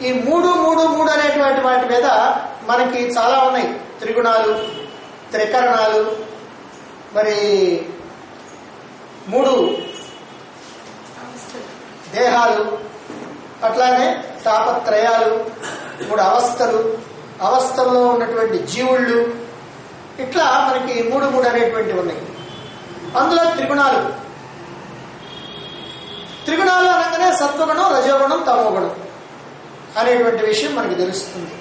ఈ మూడు మూడు మూడు అనేటువంటి వాటి మీద మనకి చాలా ఉన్నాయి త్రిగుణాలు త్రికరణాలు మరి మూడు దేహాలు అట్లానే తాపత్రయాలు మూడు అవస్థలు అవస్థల్లో ఉన్నటువంటి జీవుళ్ళు ఇట్లా మనకి మూడు మూడు అనేటువంటివి ఉన్నాయి అందులో త్రిగుణాలు త్రిగుణాలు అనగానే సత్వగుణం రజోగుణం తమోగుణం అనేటువంటి విషయం మనకి తెలుస్తుంది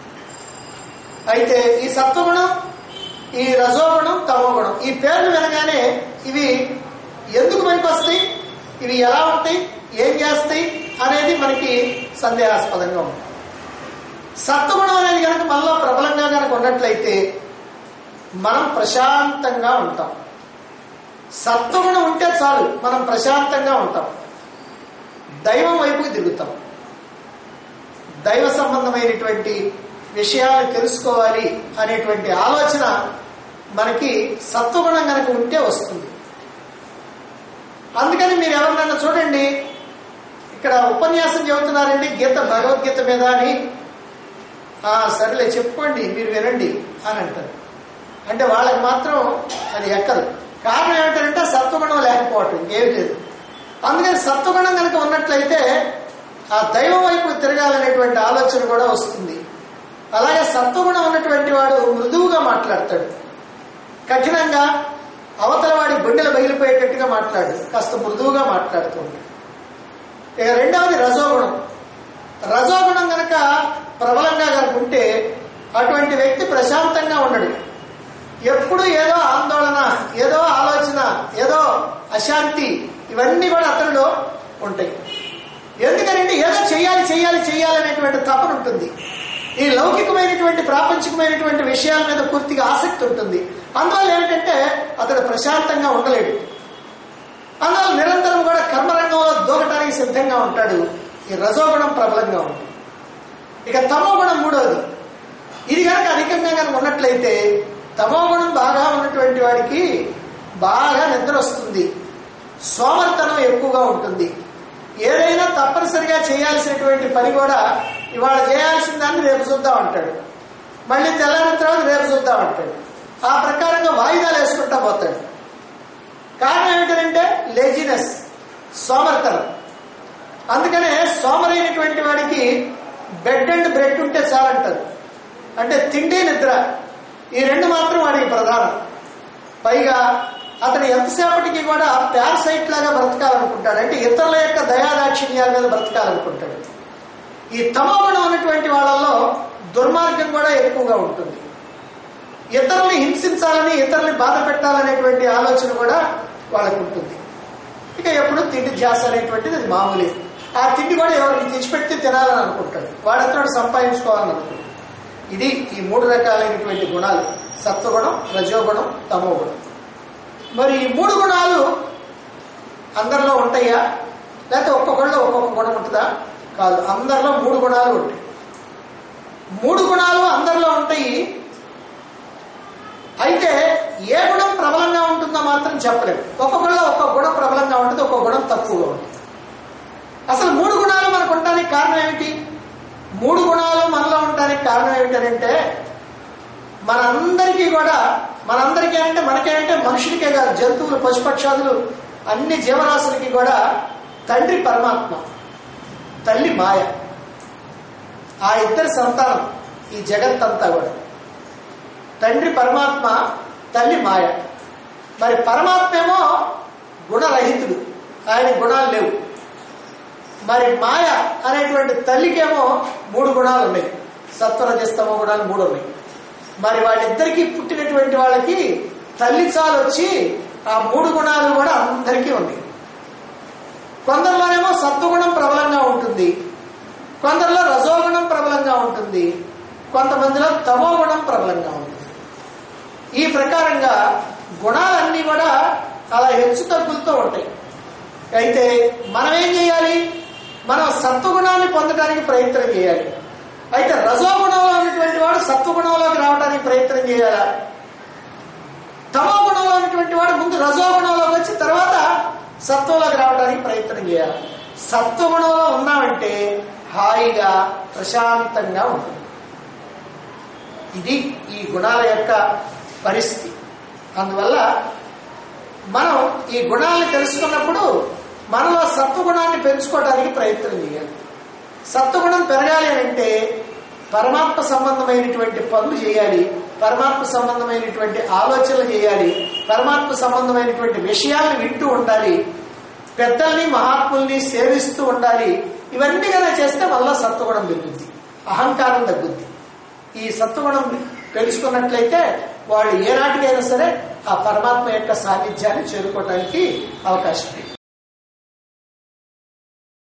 అయితే ఈ సత్వగుణం ఈ రజోగుణం తమోగుణం ఈ పేర్లు వినగానే ఇవి ఎందుకు పనికొస్తాయి ఇవి ఎలా ఉంటాయి ఏం చేస్తాయి అనేది మనకి సందేహాస్పదంగా ఉంది సత్వగుణం అనేది కనుక మనలో ప్రబలంగా కనుక ఉన్నట్లయితే మనం ప్రశాంతంగా ఉంటాం సత్వగుణం ఉంటే చాలు మనం ప్రశాంతంగా ఉంటాం దైవం వైపుకి తిరుగుతాం దైవ సంబంధమైనటువంటి విషయాలు తెలుసుకోవాలి అనేటువంటి ఆలోచన మనకి సత్వగుణం కనుక ఉంటే వస్తుంది అందుకని మీరు ఎవరినైనా చూడండి ఇక్కడ ఉపన్యాసం చెబుతున్నారండి గీత భగవద్గీత మీద అని "ఆ, సరేలే చెప్పుకోండి మీరు వినండి అని అంటారు అంటే వాళ్ళకి మాత్రం అది ఎక్కదు కారణం ఏమిటంటే సత్వగుణం లేకపోవటం ఏం లేదు అందుకని సత్వగుణం కనుక ఉన్నట్లయితే ఆ దైవం వైపు తిరగాలనేటువంటి ఆలోచన కూడా వస్తుంది అలాగే సత్వగుణం ఉన్నటువంటి వాడు మృదువుగా మాట్లాడతాడు కఠినంగా అవతల వాడి గుండెలు బయలుపోయేటట్టుగా మాట్లాడు కాస్త మృదువుగా మాట్లాడుతూ ఉంటాడు ఇక రెండవది రజోగుణం రజోగుణం గనక ప్రబలంగా కనుక ఉంటే అటువంటి వ్యక్తి ప్రశాంతంగా ఉండడు ఎప్పుడు ఏదో ఆందోళన ఏదో ఆలోచన ఏదో అశాంతి ఇవన్నీ కూడా అతనిలో ఉంటాయి ఎందుకనంటే ఏదో చెయ్యాలి చెయ్యాలి చెయ్యాలి అనేటువంటి తపన ఉంటుంది ఈ లౌకికమైనటువంటి ప్రాపంచికమైనటువంటి విషయాల మీద పూర్తిగా ఆసక్తి ఉంటుంది అందువల్ల ఏమిటంటే అతడు ప్రశాంతంగా ఉండలేడు అందువల్ల నిరంతరం కూడా కర్మరంగంలో దూకటానికి సిద్ధంగా ఉంటాడు ఈ రజోగుణం ప్రబలంగా ఉంటుంది ఇక తమోగుణం మూడవది ఇది కనుక అధికంగా కనుక ఉన్నట్లయితే తమోగుణం బాగా ఉన్నటువంటి వాడికి బాగా నిద్ర వస్తుంది సోమర్తనం ఎక్కువగా ఉంటుంది ఏదైనా తప్పనిసరిగా చేయాల్సినటువంటి పని కూడా ఇవాళ చేయాల్సిన దాన్ని రేపు చూద్దాం అంటాడు మళ్ళీ తెల్లారిన తర్వాత రేపు చూద్దాం అంటాడు ఆ ప్రకారంగా వాయిదాలు వేసుకుంటా పోతాడు కారణం ఏమిటంటే లేజినెస్ సోమర్తనం అందుకనే సోమరైనటువంటి వాడికి బెడ్ అండ్ బ్రెడ్ ఉంటే చాలంటారు అంటే తిండి నిద్ర ఈ రెండు మాత్రం వాడికి ప్రధానం పైగా అతను ఎంతసేపటికి కూడా ప్యారసైట్ లాగా బ్రతకాలనుకుంటాడు అంటే ఇతరుల యొక్క దయాదాక్షిణ్యాల మీద బ్రతకాలనుకుంటాడు ఈ తమోగుణం ఉన్నటువంటి వాళ్ళలో దుర్మార్గం కూడా ఎక్కువగా ఉంటుంది ఇతరుల్ని హింసించాలని ఇతరుల్ని బాధ పెట్టాలనేటువంటి ఆలోచన కూడా వాళ్ళకు ఉంటుంది ఇక ఎప్పుడు తిండి ధ్యాస అనేటువంటిది అది మామూలే ఆ తిండి కూడా ఎవరికి తెచ్చిపెడితే తినాలని అనుకుంటాడు వాడెత్తడు సంపాదించుకోవాలని అనుకుంటాడు ఇది ఈ మూడు రకాలైనటువంటి గుణాలు సత్వగుణం రజోగుణం తమోగుణం మరి ఈ మూడు గుణాలు అందరిలో ఉంటాయా లేకపోతే ఒక్కొక్కళ్ళు ఒక్కొక్క గుణం ఉంటుందా కాదు అందరిలో మూడు గుణాలు ఉంటాయి మూడు గుణాలు అందరిలో ఉంటాయి అయితే ఏ గుణం ప్రబలంగా ఉంటుందో మాత్రం చెప్పలేము ఒక్కొక్కళ్ళలో ఒక్కొక్క గుణం ప్రబలంగా ఉంటుంది ఒక్కొక్క గుణం తక్కువగా ఉంటుంది అసలు మూడు గుణాలు మనకు ఉండడానికి కారణం ఏమిటి మూడు గుణాలు మనలో ఉండడానికి కారణం ఏమిటంటే మనందరికీ కూడా మనందరికీ అంటే మనకే అంటే మనుషులకే కాదు జంతువులు పశుపక్షాదులు అన్ని జీవరాశులకి కూడా తండ్రి పరమాత్మ తల్లి మాయ ఆ ఇద్దరి సంతానం ఈ జగత్తంతా కూడా తండ్రి పరమాత్మ తల్లి మాయ మరి పరమాత్మ ఏమో గుణరహితుడు ఆయన గుణాలు లేవు మరి మాయ అనేటువంటి తల్లికేమో మూడు గుణాలు ఉన్నాయి సత్వరజస్తమ గుణాలు మూడు ఉన్నాయి మరి వాళ్ళిద్దరికీ పుట్టినటువంటి వాళ్ళకి తల్లి చాలు వచ్చి ఆ మూడు గుణాలు కూడా అందరికీ ఉన్నాయి కొందరిలోనేమో సత్వగుణం ప్రబలంగా ఉంటుంది కొందరిలో రజోగుణం ప్రబలంగా ఉంటుంది కొంతమందిలో తమోగుణం ప్రబలంగా ఉంటుంది ఈ ప్రకారంగా గుణాలన్నీ కూడా అలా హెచ్చు తగ్గులతో ఉంటాయి అయితే మనం ఏం చేయాలి మనం సత్వగుణాన్ని పొందడానికి ప్రయత్నం చేయాలి అయితే రజోగుణంలో ఉన్నటువంటి వాడు సత్వగుణంలోకి రావడానికి ప్రయత్నం చేయాలా తమో గుణంలో ఉన్నటువంటి వాడు ముందు రజోగుణంలోకి వచ్చి తర్వాత సత్వంలోకి రావడానికి ప్రయత్నం చేయాలి సత్వగుణంలో ఉన్నామంటే హాయిగా ప్రశాంతంగా ఉంటుంది ఇది ఈ గుణాల యొక్క పరిస్థితి అందువల్ల మనం ఈ గుణాలను తెలుసుకున్నప్పుడు మనలో సత్వగుణాన్ని పెంచుకోవడానికి ప్రయత్నం చేయాలి సత్వగుణం పెరగాలి అని అంటే పరమాత్మ సంబంధమైనటువంటి పనులు చేయాలి పరమాత్మ సంబంధమైనటువంటి ఆలోచనలు చేయాలి పరమాత్మ సంబంధమైనటువంటి విషయాలను వింటూ ఉండాలి పెద్దల్ని మహాత్ముల్ని సేవిస్తూ ఉండాలి ఇవన్నీ కనుక చేస్తే వల్ల సత్వగుణం పెరుగుద్ది అహంకారం తగ్గుద్ది ఈ సత్వగుణం తెలుసుకున్నట్లయితే వాళ్ళు ఏ నాటికైనా సరే ఆ పరమాత్మ యొక్క సాన్నిధ్యాన్ని చేరుకోవడానికి అవకాశం ఉంది